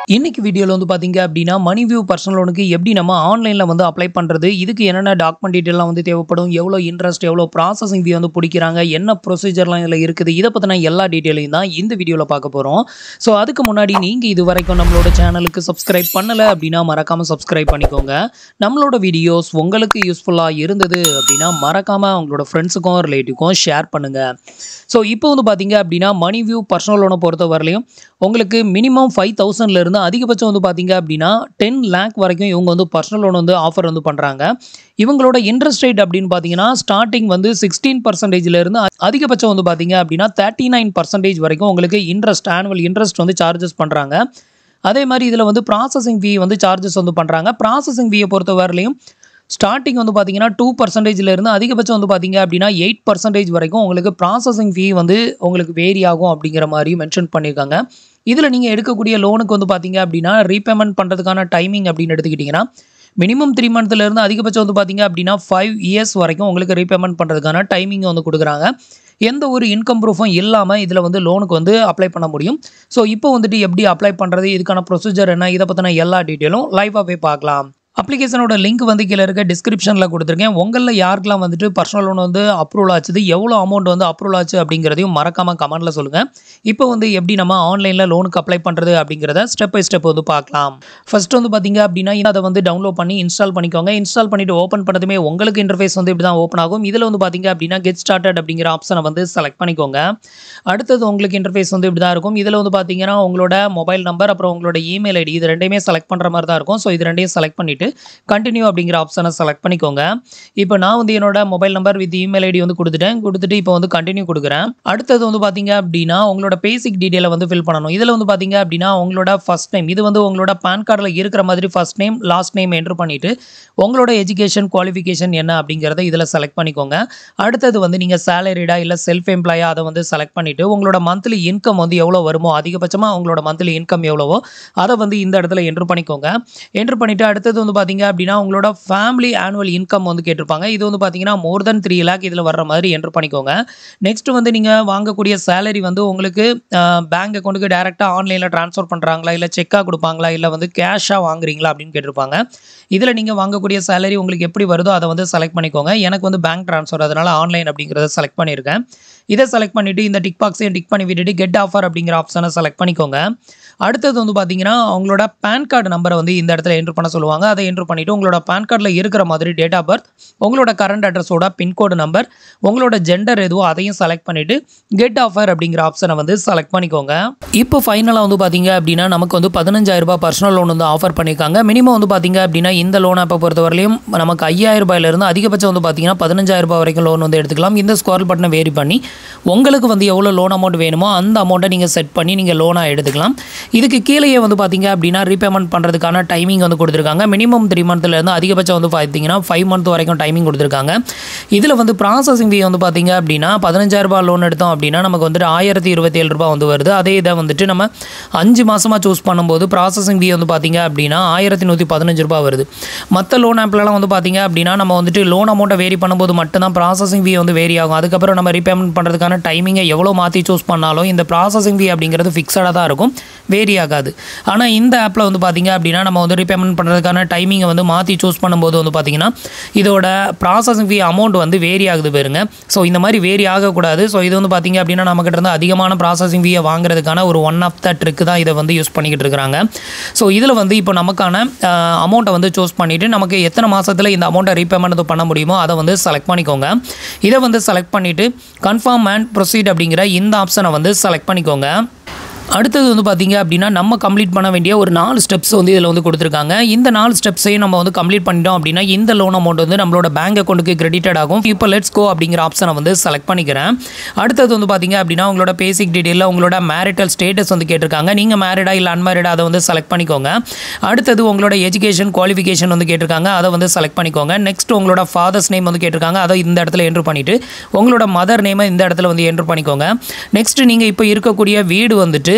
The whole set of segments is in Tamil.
இன்னைக்கு வீடியோவில் வந்து பார்த்தீங்க அப்படின்னா மணி வியூ பர்சனல் லோனுக்கு எப்படி நம்ம ஆன்லைனில் வந்து அப்ளை பண்ணுறது இதுக்கு என்னென்ன டாக்குமெண்ட் டீட்டெயிலாம் வந்து தேவைப்படும் எவ்வளோ இன்ட்ரெஸ்ட் எவ்வளோ ப்ராசஸிங் ஃபீ வந்து பிடிக்கிறாங்க என்ன ப்ரொசீஜர்லாம் இதில் இருக்குது இதை பற்றின எல்லா டீட்டெயிலையும் தான் இந்த வீடியோவில் பார்க்க போகிறோம் ஸோ அதுக்கு முன்னாடி நீங்கள் இது வரைக்கும் நம்மளோட சேனலுக்கு சப்ஸ்கிரைப் பண்ணலை அப்படின்னா மறக்காமல் சப்ஸ்கிரைப் பண்ணிக்கோங்க நம்மளோட வீடியோஸ் உங்களுக்கு யூஸ்ஃபுல்லாக இருந்தது அப்படின்னா மறக்காமல் உங்களோட ஃப்ரெண்ட்ஸுக்கும் ரிலேட்டிவ்க்கும் ஷேர் பண்ணுங்கள் ஸோ இப்போ வந்து பார்த்தீங்க அப்படின்னா மணி வியூ பர்சனல் லோனை பொறுத்த வரலையும் உங்களுக்கு மினிமம் ஃபைவ் தௌசண்ட்லேருந்து அதிகபட்சம் வந்து பார்த்தீங்க அப்படின்னா டென் லேக் வரைக்கும் இவங்க வந்து பர்சனல் லோன் வந்து ஆஃபர் வந்து பண்ணுறாங்க இவங்களோட இன்ட்ரெஸ்ட் ரேட் அப்படின்னு பார்த்தீங்கன்னா ஸ்டார்டிங் வந்து சிக்ஸ்டீன் பர்சன்டேஜ்லேருந்து அதிகபட்சம் வந்து பார்த்தீங்க அப்படின்னா தேர்ட்டி நைன் பர்சன்டேஜ் வரைக்கும் உங்களுக்கு இன்ட்ரெஸ்ட் ஆனுவல் இன்ட்ரெஸ்ட் வந்து சார்ஜஸ் பண்ணுறாங்க அதே மாதிரி இதில் வந்து ப்ராசஸிங் ஃபீ வந்து சார்ஜஸ் வந்து பண்ணுறாங்க ப்ராசஸிங் ஃபீயை பொறுத்த வரலையும் ஸ்டார்டிங் வந்து பார்த்தீங்கன்னா டூ பர்சன்டேஜ்லேருந்து அதிகபட்சம் வந்து பார்த்தீங்க அப்படின்னா எயிட் பர்சன்டேஜ் வரைக்கும் உங்களுக்கு ப்ராசஸிங் ஃபீ வந்து உங்களுக்கு வேரி ஆகும் அப்படிங்கிற மாதிரி மென்ஷன் பண்ணியிருக்காங்க இதில் நீங்கள் எடுக்கக்கூடிய லோனுக்கு வந்து பார்த்தீங்க அப்படின்னா ரீபேமெண்ட் பண்ணுறதுக்கான டைமிங் அப்படின்னு எடுத்துக்கிட்டிங்கன்னா மினிமம் த்ரீ மந்த்லேருந்து அதிகபட்சம் வந்து பார்த்தீங்க அப்படின்னா ஃபைவ் இயர்ஸ் வரைக்கும் உங்களுக்கு ரீபேமெண்ட் பண்ணுறதுக்கான டைமிங் வந்து கொடுக்குறாங்க எந்த ஒரு இன்கம் ப்ரூஃபும் இல்லாமல் இதில் வந்து லோனுக்கு வந்து அப்ளை பண்ண முடியும் ஸோ இப்போ வந்துட்டு எப்படி அப்ளை பண்ணுறது இதுக்கான ப்ரொசீஜர் என்ன இதை பற்றின எல்லா டீட்டெயிலும் லைவாக போய் பார்க்கலாம் அப்ளிகேஷனோட லிங்க் வந்து கீழே இருக்க டிஸ்கிரிப்ஷனில் கொடுத்துருக்கேன் உங்களில் யாருக்கெல்லாம் வந்துட்டு பர்சனல் லோன் வந்து அப்ரூவல் ஆச்சுது எவ்வளோ அமௌண்ட் வந்து அப்ரூவல் ஆச்சு அப்படிங்கிறதையும் மறக்காமல் கமெண்ட்டில் சொல்லுங்கள் இப்போ வந்து எப்படி நம்ம ஆன்லைனில் லோனுக்கு அப்ளை பண்ணுறது அப்படிங்கிறத ஸ்டெப் பை ஸ்டெப் வந்து பார்க்கலாம் ஃபர்ஸ்ட் வந்து பார்த்தீங்க அப்படின்னா அதை வந்து டவுன்லோட் பண்ணி இன்ஸ்டால் பண்ணிக்கோங்க இன்ஸ்டால் பண்ணிட்டு ஓப்பன் பண்ணதுமே உங்களுக்கு இன்டர்ஃபேஸ் வந்து இப்படி தான் ஓப்பன் ஆகும் இதில் வந்து பார்த்தீங்க அப்படின்னா கெட் ஸ்டார்டட் அப்படிங்கிற ஆப்ஷனை வந்து செலக்ட் பண்ணிக்கோங்க அடுத்தது உங்களுக்கு இன்டர்ஃபேஸ் வந்து இப்படி தான் இருக்கும் இதில் வந்து பார்த்தீங்கன்னா உங்களோட மொபைல் நம்பர் அப்புறம் உங்களோட இமெயில் ஐடி இது ரெண்டையுமே செலக்ட் பண்ணுற மாதிரி தான் இருக்கும் ஸோ இது ரெண்டையும் செலக்ட் பண்ணிவிட்டு கண்டினியூ அப்படிங்கிற ஆப்ஷனை செலக்ட் பண்ணிக்கோங்க இப்போ நான் வந்து என்னோட mobile number with email ID வந்து கொடுத்துட்டேன் கொடுத்துட்டு இப்போ வந்து கண்டினியூ கொடுக்குறேன் அடுத்தது வந்து பார்த்தீங்க அப்படின்னா உங்களோட பேசிக் டீட்டெயிலை வந்து ஃபில் பண்ணணும் இதில் வந்து பார்த்தீங்க அப்படின்னா உங்களோட ஃபர்ஸ்ட் நேம் இது வந்து உங்களோட பேன் கார்டில் இருக்கிற மாதிரி first name last name entry பண்ணிவிட்டு உங்களோட எஜுகேஷன் குவாலிஃபிகேஷன் என்ன அப்படிங்கிறத இதில் செலக்ட் பண்ணிக்கோங்க அடுத்தது வந்து நீங்கள் சேலரிடா இல்லை செல்ஃப் எம்ப்ளாயா அதை வந்து செலக்ட் பண்ணிவிட்டு உங்களோட மந்த்லி இன்கம் வந்து எவ்வளோ வருமோ அதிகபட்சமாக உங்களோட மந்த்லி இன்கம் எவ்வளவோ அதை வந்து இந்த இடத்துல என்ட்ரு பண்ணிக்கோங்க என்ட்ரு பண்ணிவிட்டு அடுத்தது வந்து பார்த்தீங்க அப்படின்னா உங்களோட ஃபேமிலி ஆனுவல் இன்கம் வந்து கேட்டிருப்பாங்க இது வந்து பார்த்தீங்கன்னா மோர் தென் த்ரீ லேக் இதில் வர்ற மாதிரி என்ட்ரு பண்ணிக்கோங்க நெக்ஸ்ட் வந்து நீங்கள் வாங்கக்கூடிய சேலரி வந்து உங்களுக்கு பேங்க் அக்கௌண்ட்டுக்கு டேரெக்டாக ஆன்லைனில் ட்ரான்ஸ்ஃபர் பண்ணுறாங்களா இல்லை செக்காக கொடுப்பாங்களா இல்லை வந்து கேஷாக வாங்குறீங்களா அப்படின்னு கேட்டிருப்பாங்க இதில் நீங்கள் வாங்கக்கூடிய சேலரி உங்களுக்கு எப்படி வருதோ அதை வந்து செலக்ட் பண்ணிக்கோங்க எனக்கு வந்து பேங்க் ட்ரான்ஸ்ஃபர் அதனால் ஆன்லைன் அப்படிங்கிறத செலக்ட் பண்ணியிருக்கேன் இதை செலக்ட் பண்ணிவிட்டு இந்த டிக் பாக்ஸையும் டிக் பண்ணி விட்டுட்டு கெட் ஆஃபர் அப்படிங்கிற ஆப்ஷனை செலக்ட் பண்ணிக்கோங்க அடுத்தது வந்து பார்த்தீங்கன்னா அவங்களோட பேன் கார்டு நம்பரை வந்து இந்த இடத்துல என்ட்ரு பண்ண சொல்லுவாங்க அதை என்ட்ரு பண்ணிவிட்டு உங்களோட பேன் கார்டில் இருக்கிற மாதிரி டேட் ஆஃப் பர்த் உங்களோட கரண்ட் அட்ரஸோட பின்கோடு நம்பர் உங்களோட ஜெண்டர் எதுவோ அதையும் செலக்ட் பண்ணிவிட்டு கெட் ஆஃபர் அப்படிங்கிற ஆப்ஷனை வந்து செலக்ட் பண்ணிக்கோங்க இப்போ ஃபைனலாக வந்து பார்த்தீங்க அப்படின்னா நமக்கு வந்து பதினஞ்சாயிரம் ரூபாய் பர்சனல் லோன் வந்து ஆஃபர் பண்ணியிருக்காங்க மினிமம் வந்து பார்த்தீங்க அப்படின்னா இந்த லோன் ஆப்பை பொறுத்தவரையிலும் நமக்கு ஐயாயிரம் ரூபாயிலிருந்து அதிகபட்சம் வந்து பார்த்தீங்கன்னா பதினஞ்சாயிரம் ரூபாய் வரைக்கும் லோன் வந்து எடுத்துக்கலாம் இந்த ஸ்கோர் பட்டனை வேரி பண்ணி உங்களுக்கு வந்து எவ்வளோ லோன் அமௌண்ட் வேணுமோ அந்த அமௌண்ட்டை நீங்கள் செட் பண்ணி நீங்கள் லோனாக எடுத்துக்கலாம் இதுக்கு கீழேயே வந்து பார்த்தீங்க அப்படின்னா ரீபேமெண்ட் பண்ணுறதுக்கான டைமிங் வந்து கொடுத்துருக்காங்க மினிமம் த்ரீ மந்த்லேருந்து அதிகபட்சம் வந்து பார்த்தீங்கன்னா ஃபைவ் மந்த் வரைக்கும் டைமிங் கொடுத்துருக்காங்க இதில் வந்து ப்ராசஸிங் ஃபீ வந்து பார்த்தீங்க அப்படின்னா பதினஞ்சாயிரம் ரூபாய் லோன் எடுத்தோம் அப்படின்னா நமக்கு வந்துட்டு ஆயிரத்தி இருபத்தி ஏழு ரூபாய் வந்து வருது அதே இதை வந்துட்டு நம்ம அஞ்சு மாதமாக சூஸ் பண்ணும்போது ப்ராசஸிங் ஃபீ வந்து பார்த்தீங்க அப்படின்னா ஆயிரத்தி நூற்றி பதினஞ்சு ரூபாய் வருது மற்ற லோன் ஆப்லலாம் வந்து பார்த்தீங்க அப்படின்னா நம்ம வந்துட்டு லோன் அமௌண்ட்டை வேரி பண்ணும்போது மட்டும்தான் ப்ராசஸிங் ஃபீ வந்து வேரி ஆகும் அதுக்கப்புறம் நம்ம ரீபேமெண்ட் பண்ணுறதுக்கான டைமிங்கை எவ்வளோ மாற்றி சூஸ் பண்ணாலும் இந்த ப்ராசஸிங் ஃபீ அப்படிங்கிறது ஃபிக்ஸடாக தான் இருக்கும் வேரி ஆகாது ஆனால் இந்த ஆப்பில் வந்து பார்த்தீங்க அப்படின்னா நம்ம வந்து ரீபேமெண்ட் பண்ணுறதுக்கான டைமிங்கை வந்து மாற்றி சூஸ் பண்ணும்போது வந்து பார்த்தீங்கன்னா இதோட ப்ராசஸிங் ஃபீ அமௌண்ட் வந்து வேரி ஆகுது பாருங்க ஸோ இந்த மாதிரி வேரி ஆகக்கூடாது ஸோ இது வந்து பார்த்தீங்க அப்படின்னா நம்மக்கிட்ட இருந்து அதிகமான ப்ராசஸிங் ஃபீயை வாங்குறதுக்கான ஒரு ஒன் ஆஃப் த ட்ரிக்கு தான் இதை வந்து யூஸ் பண்ணிக்கிட்டு இருக்கிறாங்க ஸோ இதில் வந்து இப்போ நமக்கான அமௌண்ட்டை வந்து சூஸ் பண்ணிவிட்டு நமக்கு எத்தனை மாதத்தில் இந்த அமௌண்ட்டை ரீபேமெண்ட் பண்ண முடியுமோ அதை வந்து செலக்ட் பண்ணிக்கோங்க இதை வந்து செலக்ட் பண்ணிவிட்டு கன்ஃபார்ம் அண்ட் ப்ரொசீட் அப்படிங்கிற இந்த ஆப்ஷனை வந்து செலக்ட் பண்ணிக்கோங்க அடுத்தது வந்து பார்த்தீங்க அப்படின்னா நம்ம கம்ப்ளீட் பண்ண வேண்டிய ஒரு நாலு ஸ்டெப்ஸ் வந்து இதில் வந்து கொடுத்துருக்காங்க இந்த நாலு ஸ்டெப்ஸையும் நம்ம வந்து கம்ப்ளீட் பண்ணிட்டோம் அப்படின்னா இந்த லோன் அமௌண்ட் வந்து நம்மளோட பேங்க் அக்கௌண்ட்டுக்கு கிரெடிட்டட் ஆகும் இப்போ லெட்ஸ் கோ அப்படிங்கிற ஆப்ஷனை வந்து செலக்ட் பண்ணிக்கிறேன் அடுத்தது வந்து பார்த்தீங்க அப்படின்னா உங்களோட பேசிக் டீட்டெயிலில் உங்களோட மேரிட்டல் ஸ்டேட்டஸ் வந்து கேட்டிருக்காங்க நீங்கள் மேரிடா இல்லை அன்மேரிடா அதை வந்து செலக்ட் பண்ணிக்கோங்க அடுத்தது உங்களோட எஜுகேஷன் குவாலிஃபிகேஷன் வந்து கேட்டிருக்காங்க அதை வந்து செலக்ட் பண்ணிக்கோங்க நெக்ஸ்ட் உங்களோட ஃபாதர்ஸ் நேம் வந்து கேட்டிருக்காங்க அதை இந்த இடத்துல என்ட்ரு பண்ணிவிட்டு உங்களோட மதர் நேமை இந்த இடத்துல வந்து என்ட்ரு பண்ணிக்கோங்க நெக்ஸ்ட் நீங்கள் இப்போ இருக்கக்கூடிய வீடு வந்துட்டு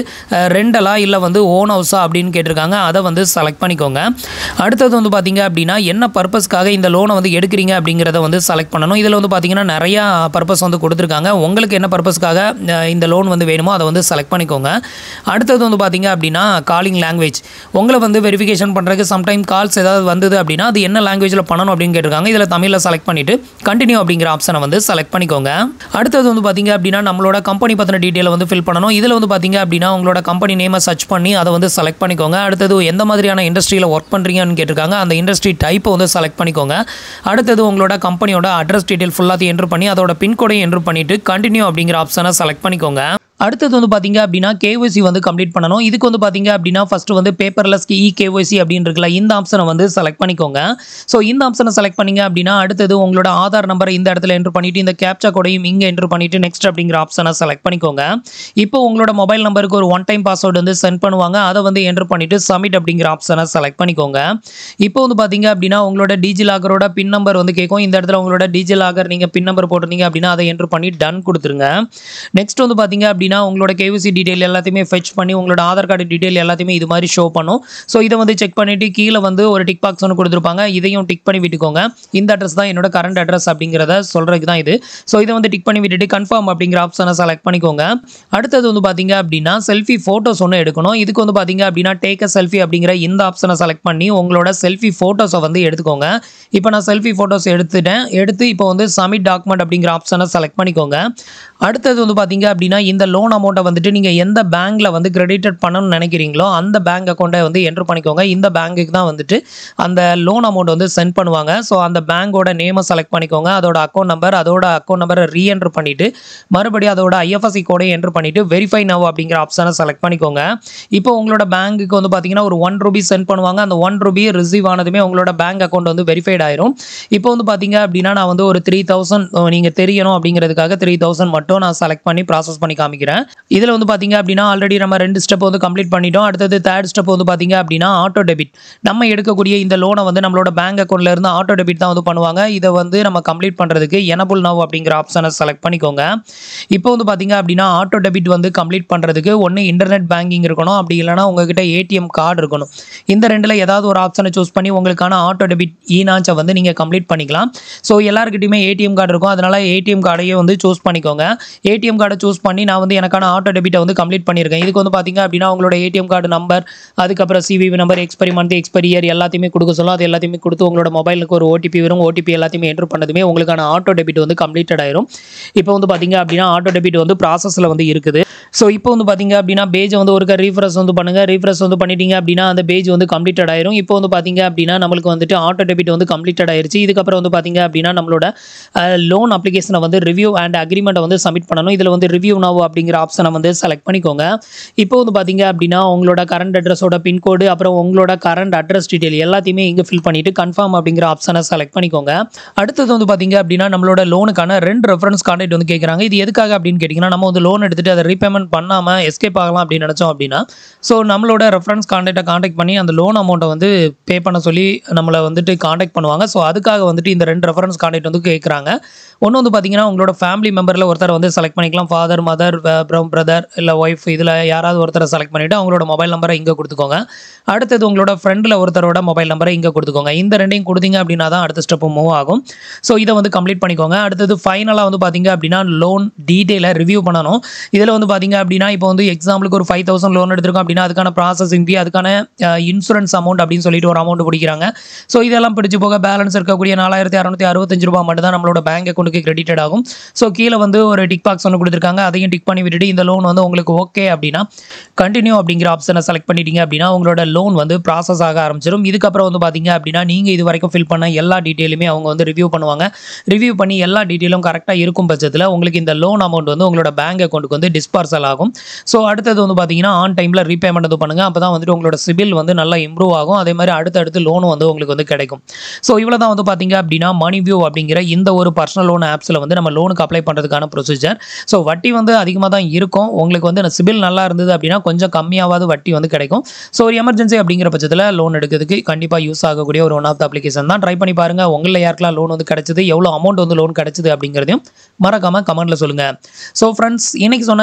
ரெண்டலா இல்லை வந்து ஓன் ஹவுஸா அப்படின்னு கேட்டிருக்காங்க அதை வந்து செலக்ட் பண்ணிக்கோங்க அடுத்தது வந்து பார்த்தீங்க அப்படின்னா என்ன பர்பஸ்க்காக இந்த லோனை வந்து எடுக்கிறீங்க அப்படிங்கிறத வந்து செலக்ட் பண்ணணும் இதில் வந்து பார்த்தீங்கன்னா நிறையா பர்பஸ் வந்து கொடுத்துருக்காங்க உங்களுக்கு என்ன பர்பஸ்க்காக அஹ், இந்த லோன் வந்து வேணுமோ அதை வந்து செலக்ட் பண்ணிக்கோங்க அடுத்தது வந்து பார்த்தீங்க அப்படின்னா காலிங் லாங்குவேஜ் உங்களை வந்து வெரிஃபிகேஷன் பண்ணுறதுக்கு சம்டைம் கால்ஸ் ஏதாவது வந்தது அப்படின்னா அது என்ன லாங்குவேஜில் பண்ணணும் அப்படின்னு கேட்டிருக்காங்க இதில் தமிழில் செலக்ட் பண்ணிவிட்டு கண்டினியூ அப்படிங்கிற ஆப்ஷனை வந்து செலக்ட் பண்ணிக்கோங்க அடுத்தது வந்து பார்த்தீங்க அப்படின்னா நம்மளோட கம்பெனி பற்றின டீட்டெயில் வந்து ஃபில் பண்ணணும் இதில் வந்து பார்த்தீங்க அப்படின்னா உங்களோட கம்பெனி நேமை சர்ச் பண்ணி அதை வந்து செலக்ட் பண்ணிக்கோங்க அடுத்தது எந்த மாதிரியான இண்டஸ்ட்ரியில் ஒர்க் பண்ணுறீங்கன்னு கேட்டிருக்காங்க அந்த இண்டஸ்ட்ரி டைப்பை வந்து செலக்ட் பண்ணிக்கோங்க அடுத்தது உங்களோட கம்பெனியோட அட்ரஸ் டீட்டெயில் ஃபுல்லாத்தையும் என்ட்ரு பண்ணி அதோட பின்கோடையும் என்ட்ரு பண்ணிவிட்டு கண்டினியூ அப்படிங்கிற ஆப்ஷனை செலக்ட் பண்ணிக்கோங்க அடுத்தது வந்து பார்த்தீங்க அப்படின்னா கேஒய்சி வந்து கம்ப்ளீட் பண்ணணும் இதுக்கு வந்து பார்த்தீங்க அப்படின்னா ஃபஸ்ட்டு வந்து பேப்பர்லெஸ் இ கேஒய்சி அப்படின்னு இருக்குல்ல இந்த ஆப்ஷனை வந்து செலக்ட் பண்ணிக்கோங்க ஸோ இந்த ஆப்ஷனை செலக்ட் பண்ணீங்க அப்படின்னா அடுத்தது உங்களோட ஆதார் நம்பரை இந்த இடத்துல என்ட்ரு பண்ணிவிட்டு இந்த கேப்சா கோடையும் இங்கே என்ட்ரு பண்ணிவிட்டு நெக்ஸ்ட் அப்படிங்கிற ஆப்ஷனை செலக்ட் பண்ணிக்கோங்க இப்போ உங்களோட மொபைல் நம்பருக்கு ஒரு ஒன் டைம் பாஸ்வேர்டு வந்து சென்ட் பண்ணுவாங்க அதை வந்து என்ட்ரு பண்ணிவிட்டு சப்மிட் அப்படிங்கிற ஆப்ஷனை செலக்ட் பண்ணிக்கோங்க இப்போ வந்து பார்த்தீங்க அப்படின்னா உங்களோட டிஜி லாகரோட பின் நம்பர் வந்து கேட்கும் இந்த இடத்துல உங்களோட டிஜி லாகர் நீங்கள் பின் நம்பர் போட்டிருந்தீங்க அப்படின்னா அதை என்ட்ரு பண்ணி டன் கொடுத்துருங்க நெக்ஸ்ட் வந்து பார்த்தீங்க அப்படின்னா உங்களோட கேவிசி டீடைல் எல்லாத்தையுமே ஃபெச் பண்ணி உங்களோட ஆதார் கார்டு டீடைல் எல்லாத்தையுமே இது மாதிரி ஷோ பண்ணும் ஸோ இதை வந்து செக் பண்ணிவிட்டு கீழே வந்து ஒரு டிக் பாக்ஸ் ஒன்று கொடுத்துருப்பாங்க இதையும் டிக் பண்ணி விட்டுக்கோங்க இந்த அட்ரஸ் தான் என்னோட கரண்ட் அட்ரஸ் அப்படிங்கிறத சொல்கிறதுக்கு தான் இது ஸோ இதை வந்து டிக் பண்ணி விட்டுட்டு கன்ஃபார்ம் அப்படிங்கிற ஆப்ஷனை செலக்ட் பண்ணிக்கோங்க அடுத்தது வந்து பார்த்தீங்க அப்படின்னா செல்ஃபி ஃபோட்டோஸ் ஒன்று எடுக்கணும் இதுக்கு வந்து பார்த்தீங்க அப்படின்னா டேக் அ செல்ஃபி அப்படிங்கிற இந்த ஆப்ஷனை செலக்ட் பண்ணி உங்களோட செல்ஃபி ஃபோட்டோஸை வந்து எடுத்துக்கோங்க இப்போ நான் செல்ஃபி ஃபோட்டோஸ் எடுத்துட்டேன் எடுத்து இப்போ வந்து சப்மிட் டாக்குமெண்ட் அப்படிங்கிற ஆப்ஷனை செலக்ட் பண்ணிக்கோங்க அடுத்தது வந்து பார்த்தீங்க அப்படின்னா இந்த லோன் அமௌண்ட்டை வந்துட்டு நீங்கள் எந்த பேங்க்கில் வந்து கிரெடிட்டட் பண்ணணும்னு நினைக்கிறீங்களோ அந்த பேங்க் அக்கௌண்ட்டை வந்து என்ட்ரு பண்ணிக்கோங்க இந்த பேங்க்குக்கு தான் வந்துட்டு அந்த லோன் அமௌண்ட் வந்து சென்ட் பண்ணுவாங்க ஸோ அந்த பேங்கோட நேமை செலக்ட் பண்ணிக்கோங்க அதோட அக்கௌண்ட் நம்பர் அதோட அக்கௌண்ட் நம்பரை ரீஎன்ட்ரு பண்ணிவிட்டு மறுபடியும் அதோட ஐஎஃப்எஸ்சி கோடை என்ட்ரு பண்ணிவிட்டு வெரிஃபை நவ் அப்படிங்கிற ஆப்ஷனை செலக்ட் பண்ணிக்கோங்க இப்போ உங்களோட பேங்க்குக்கு வந்து பார்த்தீங்கன்னா ஒரு ஒன் ருபி சென்ட் பண்ணுவாங்க அந்த ஒன் ருபி ரிசீவ் ஆனதுமே உங்களோட பேங்க் அக்கௌண்ட் வந்து வெரிஃபைட் ஆயிரும் இப்போ வந்து பார்த்தீங்க அப்படின்னா நான் வந்து ஒரு த்ரீ தௌசண்ட் நீங்கள் தெரியணும் அப்படிங்கிறதுக்காக த்ரீ தௌசண்ட் மட்டும் நான் செலக்ட் பண்ணி ப்ராசஸ் பண்ணி காமிக்கிறேன் இதில் வந்து பார்த்தீங்க அப்படின்னா ஆல்ரெடி நம்ம ரெண்டு ஸ்டெப் வந்து கம்ப்ளீட் பண்ணிட்டோம் அடுத்தது தேர்ட் ஸ்டெப் வந்து பார்த்தீங்க அப்படின்னா ஆட்டோ டெபிட் நம்ம எடுக்கக்கூடிய இந்த லோனை வந்து நம்மளோட பேங்க் அக்கௌண்ட்ல இருந்து ஆட்டோ டெபிட் தான் வந்து பண்ணுவாங்க இதை வந்து நம்ம கம்ப்ளீட் பண்ணுறதுக்கு எனபுல் நவ் அப்படிங்கிற ஆப்ஷனை செலக்ட் பண்ணிக்கோங்க இப்போ வந்து பார்த்தீங்க அப்படின்னா ஆட்டோ டெபிட் வந்து கம்ப்ளீட் பண்ணுறதுக்கு ஒன்று இன்டர்நெட் பேங்கிங் இருக்கணும் அப்படி இல்லைனா உங்ககிட்ட ஏடிஎம் கார்டு இருக்கணும் இந்த ரெண்டில் ஏதாவது ஒரு ஆப்ஷனை சூஸ் பண்ணி உங்களுக்கான ஆட்டோ டெபிட் ஈனாச்சை வந்து நீங்கள் கம்ப்ளீட் பண்ணிக்கலாம் ஸோ எல்லாருக்கிட்டையுமே ஏடிஎம் கார்டு இருக்கும் அதனால் ஏடிஎம் கார்டையே வந்து சூஸ் பண்ணிக்கோங்க ஏடிஎம் கார்டை சூஸ் பண்ணி நான் வந்து எனக்கான ஆட்டோ டெபிட்டை வந்து கம்ப்ளீட் பண்ணியிருக்கேன் இதுக்கு வந்து பார்த்தீங்க அப்படின்னா உங்களோட ஏடிஎம் கார்டு நம்பர் அதுக்கப்புறம் CVV number expiry month expiry year எல்லாத்தையுமே கொடுக்க சொல்லும் அது எல்லாத்தையுமே கொடுத்து உங்களோட மொபைலுக்கு ஒரு ஓடிபி வரும் ஓடிபி எல்லாத்தையுமே என்ட்ரு பண்ணதுமே உங்களுக்கான ஆட்டோ டெபிட் வந்து கம்ப்ளீட்டட் ஆயிரும் இப்போ வந்து பார்த்தீங்க அப்படின்னா ஆட்டோ டெபிட் வந்து ப்ராசஸில் வந்து இருக்குது ஸோ இப்போ வந்து பார்த்தீங்க அப்படின்னா பேஜ் வந்து ஒரு ரீஃப்ரெஷ் வந்து பண்ணுங்கள் ரீஃப்ரெஷ் வந்து பண்ணிட்டீங்க அப்படின்னா அந்த பேஜ் வந்து கம்ப்ளீட்டட் ஆயிரும் இப்போ வந்து பார்த்தீங்க அப்படின்னா நம்மளுக்கு வந்துட்டு ஆட்டோ டெபிட் வந்து கம்ப்ளீட்டட் ஆயிருச்சு இதுக்கப்புறம் வந்து பார்த்தீங்க அப்படின்னா நம்மளோட லோன் அப்ளிகேஷனை வந்து ரிவ்யூ அண்ட் அக்ரிமெண்ட்டை வந்து சப்மிட் பண்ணணும் இதில் வந்து ரிவ்யூ நவ் அப்படிங்கிற ஆப்ஷனை வந்து செலக்ட் பண்ணிக்கோங்க இப்போ வந்து பார்த்தீங்க அப்படின்னா உங்களோட கரண்ட் அட்ரஸோட பின்கோடு அப்புறம் உங்களோட கரண்ட் அட்ரஸ் டீட்டெயில் எல்லாத்தையுமே இங்கே ஃபில் பண்ணிட்டு கன்ஃபார்ம் அப்படிங்கிற ஆப்ஷனை செலக்ட் பண்ணிக்கோங்க அடுத்தது வந்து பார்த்தீங்க அப்படின்னா நம்மளோட லோனுக்கான ரெண்டு ரெஃபரன்ஸ் கான்டாக்ட் வந்து கேட்குறாங்க இது எதுக்காக அப்படின்னு கேட்டிங்கன்னா நம்ம வந்து லோன் எடுத்துட்டு அதை ரீபேமெண்ட் பண்ணாமல் எஸ்கேப் ஆகலாம் அப்படின்னு நினச்சோம் அப்படின்னா ஸோ நம்மளோட ரெஃபரன்ஸ் கான்டாக்டை காண்டாக்ட் பண்ணி அந்த லோன் அமௌண்ட்டை வந்து பே பண்ண சொல்லி நம்மளை வந்துட்டு காண்டாக்ட் பண்ணுவாங்க ஸோ அதுக்காக வந்துட்டு இந்த ரெண்டு ரெஃபரன்ஸ் கான்டாக்ட் வந்து கேட்குறாங்க ஒன்று வந்து பார்த்தீங்கன்னா உங்களோட ஃபேமிலி மெம்பரில் ஒருத்தர் வந்து செலக்ட் பண்ணிக்கலாம் ஃபாதர் மதர் அப்புறம் பிரதர் இல்லை ஒய்ஃப் இதில் யாராவது ஒருத்தரை செலக்ட் பண்ணிவிட்டு அவங்களோட மொபைல் நம்பரை இங்கே கொடுத்துக்கோங்க அடுத்தது உங்களோட ஃப்ரெண்டில் ஒருத்தரோட மொபைல் நம்பரை இங்கே கொடுத்துக்கோங்க இந்த ரெண்டையும் கொடுத்தீங்க அப்படின்னா தான் அடுத்த ஸ்டெப்பு மூவ் ஆகும் ஸோ இதை வந்து கம்ப்ளீட் பண்ணிக்கோங்க அடுத்தது ஃபைனலாக வந்து பார்த்தீங்க அப்படின்னா லோன் டீட்டெயிலை ரிவ்யூ பண்ணணும் இதில் வந்து பார்த்தீங்க அப்படின்னா இப்போ வந்து எக்ஸாம்பிளுக்கு ஒரு ஃபைவ் தௌசண்ட் லோன் எடுத்திருக்கோம் அப்படின்னா அதுக்கான ப்ராசஸிங் ஃபீ அதுக்கான இன்சூரன்ஸ் அமௌண்ட் அப்படின்னு சொல்லிட்டு ஒரு அமௌண்ட் பிடிக்கிறாங்க ஸோ இதெல்லாம் பிடிச்சு போக பேலன்ஸ் இருக்கக்கூடிய நாலாயிரத்தி அறநூற்றி அறுபத்தஞ்சு ரூபா மட்டும் தான் நம்மளோட பேங்க் அக்கௌண்ட்டுக்கு கிரெடிட்டட் ஆகும் ஸோ கீழே வந்து ஒரு டிக் பாக்ஸ் ஒன்று கொடுத்துருக்காங்க அதையும் டிக் பண்ணி விட்டுட்டு இந்த லோன் வந்து உங்களுக்கு ஓகே அப்படின்னா கண்டினியூ அப்படிங்கிற ஆப்ஷனை செலக்ட் பண்ணிட்டீங்க அப்படின்னா உங்களோட லோன் வந்து ப்ராசஸ் ஆக ஆரம்பிச்சிடும் இதுக்கப்புறம் வந்து பார்த்தீங்க அப்படின்னா நீங்கள் இது வரைக்கும் ஃபில் பண்ண எல்லா டீட்டெயிலுமே அவங்க வந்து ரிவ்யூ பண்ணுவாங்க ரிவ்யூ பண்ணி எல்லா டீட்டெயிலும் கரெக்டாக இருக்கும் பட்சத்தில் உங்களுக்கு இந்த லோன் அமௌண்ட் வந்து உங்களோட பேங்க் அக்கௌண்ட்டுக்கு வந்து டிஸ்பார்சல் ஆகும் ஸோ அடுத்தது வந்து பார்த்தீங்கன்னா ஆன் டைமில் ரீபேமெண்ட் வந்து பண்ணுங்கள் அப்போ தான் வந்துட்டு உங்களோட சிபில் வந்து நல்லா இம்ப்ரூவ் ஆகும் அதே மாதிரி அடுத்தடுத்து லோனும் வந்து உங்களுக்கு வந்து கிடைக்கும் ஸோ இவ்வளோ தான் வந்து பார்த்தீங்க அப்படின்னா மணி வியூ அப்படிங்கிற இந்த ஒரு பர்சனல் லோன் ஆப்ஸில் வந்து நம்ம லோனுக்கு அப்ளை பண்ணுறதுக்கான ப்ரொசீஜர் ஸோ வட்டி வந்து அதிகமாக தான் இருக்கும் உங்களுக்கு வந்து சிபில் நல்லா இருந்தது அப்படின்னா கொஞ்சம் கம்மியாவது வட்டி வந்து கிடைக்கும் ஸோ ஒரு எமர்ஜென்சி அப்படிங்கிற பட்சத்தில் லோன் எடுக்கிறதுக்கு கண்டிப்பாக யூஸ் ஆகக்கூடிய ஒரு ஒன் ஆஃப் த அப்ளிகேஷன் தான் ட்ரை பண்ணி பாருங்கள் உங்களில் யாருக்கெல்லாம் லோன் வந்து கிடைச்சது எவ்வளோ அமௌண்ட் வந்து லோன் கிடைச்சது அப்படிங்கிறதையும் மறக்காமல் கமெண்ட்டில் சொல்லுங்கள் ஸோ ஃப்ரெண்ட்ஸ் இன்னைக்கு சொன்ன இந்த அப்டேட்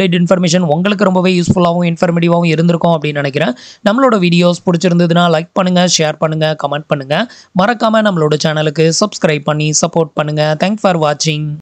அப்டேட் இன்ஃபர்மேஷன் உங்களுக்கு ரொம்பவே யூஸ்ஃபுல்லாகவும் இன்ஃபர்மேட்டிவாகவும் இருந்திருக்கும் அப்படின்னு நினைக்கிறேன் நம்மளோட வீடியோஸ் பிடிச்சிருந்ததுன்னா லைக் பண்ணுங்கள் ஷேர் பண்ணுங்கள் கமெண்ட் பண்ணுங்கள் மறக்காமல் நம்மளோட சேனலுக்கு சப்ஸ்கிரைப் பண்ணி சப்போர்ட் பண்ணுங்கள் தேங்க் ஃபார் வாட்சிங்